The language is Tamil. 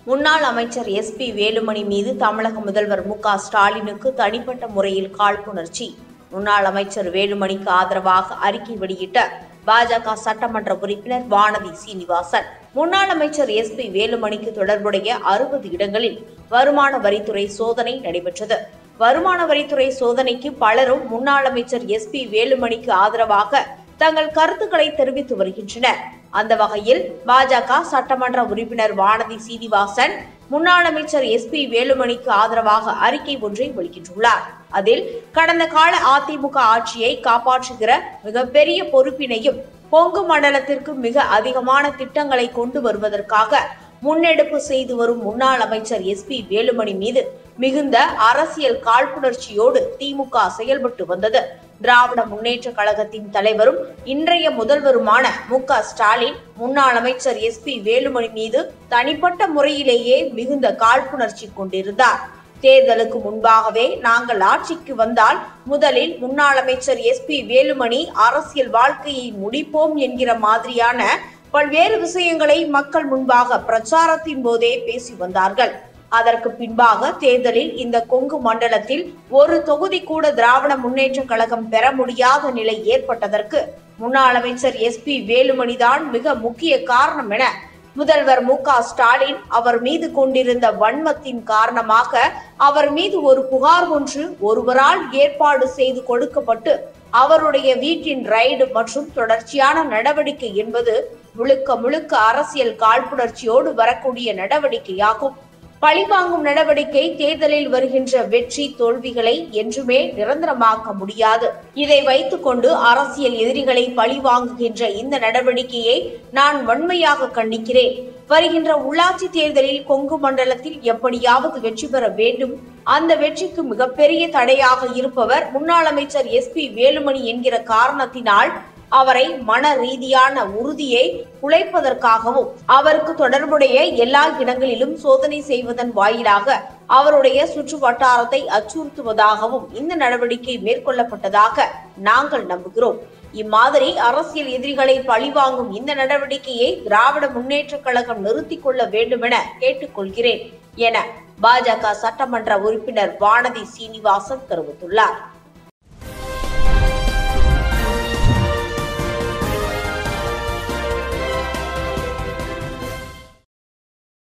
முன்னாள் அமைச்சர் எஸ் பி வேலுமணி மீது தமிழக முதல்வர் மு க ஸ்டாலினுக்கு தனிப்பட்ட முறையில் காழ்ப்புணர்ச்சி முன்னாள் அமைச்சர் வேலுமணிக்கு ஆதரவாக அறிக்கை வெளியிட்ட பாஜக சட்டமன்ற உறுப்பினர் வானதி சீனிவாசன் முன்னாள் அமைச்சர் எஸ் பி வேலுமணிக்கு தொடர்புடைய அறுபது இடங்களில் வருமான வரித்துறை சோதனை நடைபெற்றது வருமான வரித்துறை சோதனைக்கு பலரும் முன்னாள் அமைச்சர் எஸ் பி வேலுமணிக்கு ஆதரவாக தங்கள் கருத்துக்களை தெரிவித்து வருகின்றனர் அந்த வகையில் பாஜக சட்டமன்ற உறுப்பினர் வானதி சீனிவாசன் முன்னாள் அமைச்சர் எஸ் பி வேலுமணிக்கு ஆதரவாக அறிக்கை ஒன்றை வெளியிட்டுள்ளார் அதில் கடந்த கால அதிமுக ஆட்சியை காப்பாற்றுகிற மிகப்பெரிய பொறுப்பினையும் கொங்கு மண்டலத்திற்கு மிக அதிகமான திட்டங்களை கொண்டு வருவதற்காக முன்னெடுப்பு செய்து வரும் முன்னாள் அமைச்சர் எஸ் பி வேலுமணி மீது மிகுந்த அரசியல் காழ்ப்புணர்ச்சியோடு திமுக செயல்பட்டு வந்தது திராவிட முன்னேற்ற கழகத்தின் தலைவரும் இன்றைய முதல்வருமான மு க ஸ்டாலின் முன்னாள் அமைச்சர் எஸ் பி வேலுமணி மீது தனிப்பட்ட முறையிலேயே மிகுந்த காழ்ப்புணர்ச்சி கொண்டிருந்தார் தேர்தலுக்கு முன்பாகவே நாங்கள் ஆட்சிக்கு வந்தால் முதலில் முன்னாள் அமைச்சர் எஸ் பி வேலுமணி அரசியல் வாழ்க்கையை முடிப்போம் என்கிற மாதிரியான பல்வேறு விஷயங்களை மக்கள் முன்பாக பிரச்சாரத்தின் போதே பேசி வந்தார்கள் அதற்கு பின்பாக தேர்தலில் இந்த கொங்கு மண்டலத்தில் ஒரு தொகுதி கூட திராவிட முன்னேற்ற கழகம் பெற முடியாத நிலை ஏற்பட்டதற்கு முன்னாள் அமைச்சர் எஸ் பி வேலுமணிதான் மிக முக்கிய காரணம் என முதல்வர் மு க ஸ்டாலின் அவர் மீது கொண்டிருந்த வன்மத்தின் காரணமாக அவர் மீது ஒரு புகார் ஒன்று ஒருவரால் ஏற்பாடு செய்து கொடுக்கப்பட்டு அவருடைய வீட்டின் ரைடு மற்றும் தொடர்ச்சியான நடவடிக்கை என்பது முழுக்க முழுக்க அரசியல் காழ்ப்புணர்ச்சியோடு வரக்கூடிய நடவடிக்கையாகும் பழிவாங்கும் நடவடிக்கை தேர்தலில் வருகின்ற வெற்றி தோல்விகளை என்றுமே நிரந்தரமாக்க முடியாது இதை வைத்துக்கொண்டு அரசியல் எதிரிகளை பழிவாங்குகின்ற இந்த நடவடிக்கையை நான் வன்மையாக கண்டிக்கிறேன் வருகின்ற உள்ளாட்சி தேர்தலில் கொங்கு மண்டலத்தில் எப்படியாவது வெற்றி பெற வேண்டும் அந்த வெற்றிக்கு மிகப்பெரிய தடையாக இருப்பவர் முன்னாள் அமைச்சர் எஸ் பி வேலுமணி என்கிற காரணத்தினால் அவரை மன ரீதியான உறுதியை குலைப்பதற்காகவும் அவருக்கு தொடர்புடைய எல்லா இடங்களிலும் சோதனை செய்வதன் வாயிலாக அவருடைய சுற்று வட்டாரத்தை அச்சுறுத்துவதாகவும் இந்த நடவடிக்கை மேற்கொள்ளப்பட்டதாக நாங்கள் நம்புகிறோம் இம்மாதிரி அரசியல் எதிரிகளை பழிவாங்கும் இந்த நடவடிக்கையை திராவிட முன்னேற்ற கழகம் நிறுத்திக் கொள்ள வேண்டுமென கேட்டுக்கொள்கிறேன் என பாஜக சட்டமன்ற உறுப்பினர் வானதி சீனிவாசன் தெரிவித்துள்ளார்